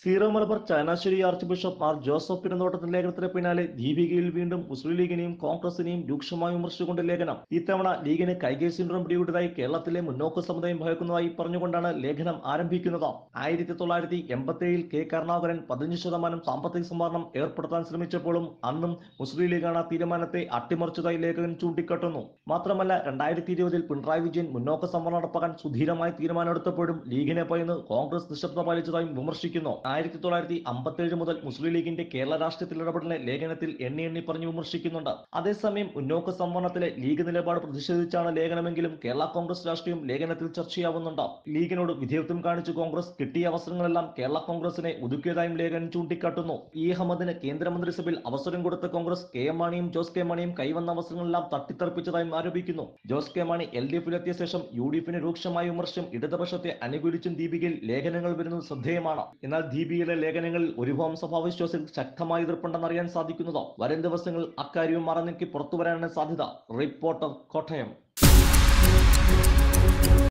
zero Malabar Changanassery archbishop Mar Joseph പിരന്തോട്ടത്തിന്റെ ലേഖനത്തിന് പിന്നാലെ ദീപികയിൽ വീണ്ടും മുസ്ലിം ലീഗിനെയും കോൺഗ്രസിനെയും രൂക്ഷമായി വിമർശിച്ചുകൊണ്ട് ലേഖനം ഇത്തവണ ലീഗിന് കൈകേ സിൻഡ്രോം പിടികൂടിയതായി കേരളത്തിലെ മുന്നോക്ക സമുദായം ഭയക്കുന്നതായി പറഞ്ഞുകൊണ്ടാണ് ലേഖനം ആരംഭിക്കുന്നത് ആയിരത്തി തൊള്ളായിരത്തി എൺപത്തിയേഴിൽ കെ കരുണാകരൻ പതിനഞ്ച് ശതമാനം സാമ്പത്തിക സംവരണം ഏർപ്പെടുത്താൻ ശ്രമിച്ചപ്പോഴും അന്നും മുസ്ലിം ലീഗാണ് ആ തീരുമാനത്തെ അട്ടിമറിച്ചതായി ലേഖകൻ ചൂണ്ടിക്കാട്ടുന്നു മാത്രമല്ല രണ്ടായിരത്തി ഇരുപതിൽ പിണറായി വിജയൻ മുന്നോക്ക സംവരണം നടപ്പാക്കാൻ സുധീരമായ തീരുമാനമെടുത്തപ്പോഴും ലീഗിനെ ഭയന്ന് കോൺഗ്രസ് നിശബ്ദത പാലിച്ചതായും വിമർശിക്കുന്നു ആയിരത്തി തൊള്ളായിരത്തി അമ്പത്തിയേഴ് മുതൽ മുസ്ലിം ലീഗിന്റെ കേരള രാഷ്ട്രീയത്തിൽ ഇടപെടലിനെ ലേഖനത്തിൽ എണ്ണി എണ്ണി പറഞ്ഞു വിമർശിക്കുന്നുണ്ട് അതേസമയം മുന്നോക്ക സംവരണത്തിലെ ലീഗ് നിലപാട് പ്രതിഷേധിച്ചാണ് ലേഖനമെങ്കിലും കേരള കോൺഗ്രസ് രാഷ്ട്രീയം ലേഖനത്തിൽ ചർച്ചയാവുന്നുണ്ട് ലീഗിനോട് വിധേയത്വം കാണിച്ച് കോൺഗ്രസ് കിട്ടിയ അവസരങ്ങളെല്ലാം കേരള കോൺഗ്രസിനെ ഒതുക്കിയതായും ലേഖനം ചൂണ്ടിക്കാട്ടുന്നു ഇ അഹമ്മദിന് കേന്ദ്രമന്ത്രിസഭയിൽ അവസരം കൊടുത്ത കോൺഗ്രസ് കെ എം മാണിയും ജോസ് കെ മാണിയും കൈവന്ന അവസരങ്ങളെല്ലാം തട്ടിത്തെറിപ്പിച്ചതായും ആരോപിക്കുന്നു ജോസ് കെ മാണി എൽ ഡി എഫിലെത്തിയ ശേഷം യു ഡി എഫിന് രൂക്ഷമായ വിമർശം ഇടതുപക്ഷത്തെ അനുകൂലിച്ചും ദീപികയിൽ ലേഖനങ്ങൾ വരുന്നത് ശ്രദ്ധേയമാണ് എന്നാൽ ദീപികയിലെ ലേഖനങ്ങളിൽ ഒരു ഹോം സഭാവിശ്വാസിൽ ശക്തമായ എതിർപ്പുണ്ടെന്ന് അറിയാൻ സാധിക്കുന്നതോ വരും ദിവസങ്ങളിൽ അക്കാര്യവും മറന്നേക്ക് പുറത്തു വരാനാണ് സാധ്യത റിപ്പോർട്ടർ കോട്ടയം